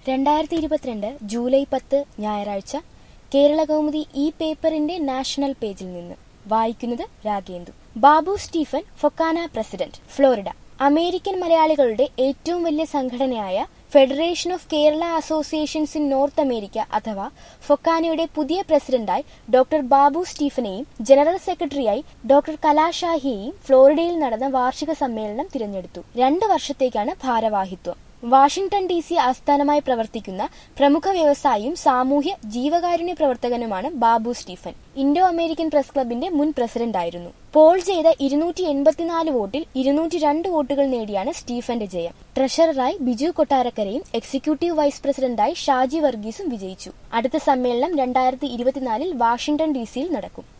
രണ്ടായിരത്തി ഇരുപത്തിരണ്ട് ജൂലൈ പത്ത് ഞായറാഴ്ച കേരള കൗമുദി ഈ പേപ്പറിന്റെ നാഷണൽ പേജിൽ നിന്ന് വായിക്കുന്നത് Ragendu Babu Stephen FOKANA president Florida American മലയാളികളുടെ ഏറ്റവും വലിയ സംഘടനയായ federation of Kerala associations in North America അഥവാ ഫൊക്കാനയുടെ പുതിയ പ്രസിഡന്റായി ഡോക്ടർ ബാബു സ്റ്റീഫനെയും ജനറൽ സെക്രട്ടറിയായി ഡോക്ടർ കലാഷാഹിയെയും ഫ്ലോറിഡയിൽ നടന്ന വാർഷിക സമ്മേളനം തിരഞ്ഞെടുത്തു രണ്ട് വർഷത്തേക്കാണ് ഭാരവാഹിത്വം വാഷിംഗ്ടൺ ഡി സി ആസ്ഥാനമായി പ്രവർത്തിക്കുന്ന പ്രമുഖ വ്യവസായിയും സാമൂഹ്യ ജീവകാരുണ്യ പ്രവർത്തകനുമാണ് Babu Stephen Indo American press ക്ലബിന്റെ മുൻ പ്രസിഡന്റായിരുന്നു പോൾ ചെയ്ത ഇരുന്നൂറ്റി എൺപത്തിനാല് വോട്ടിൽ ഇരുന്നൂറ്റി രണ്ട് വോട്ടുകൾ നേടിയാണ് സ്റ്റീഫന്റെ ജയം ട്രഷററായി ബിജു കൊട്ടാരക്കരയും എക്സിക്യൂട്ടീവ് വൈസ് പ്രസിഡന്റായി ഷാജി വർഗീസും വിജയിച്ചു അടുത്ത സമ്മേളനം രണ്ടായിരത്തി ഇരുപത്തിനാലിൽ വാഷിംഗ്ടൺ ഡി സിയിൽ നടക്കും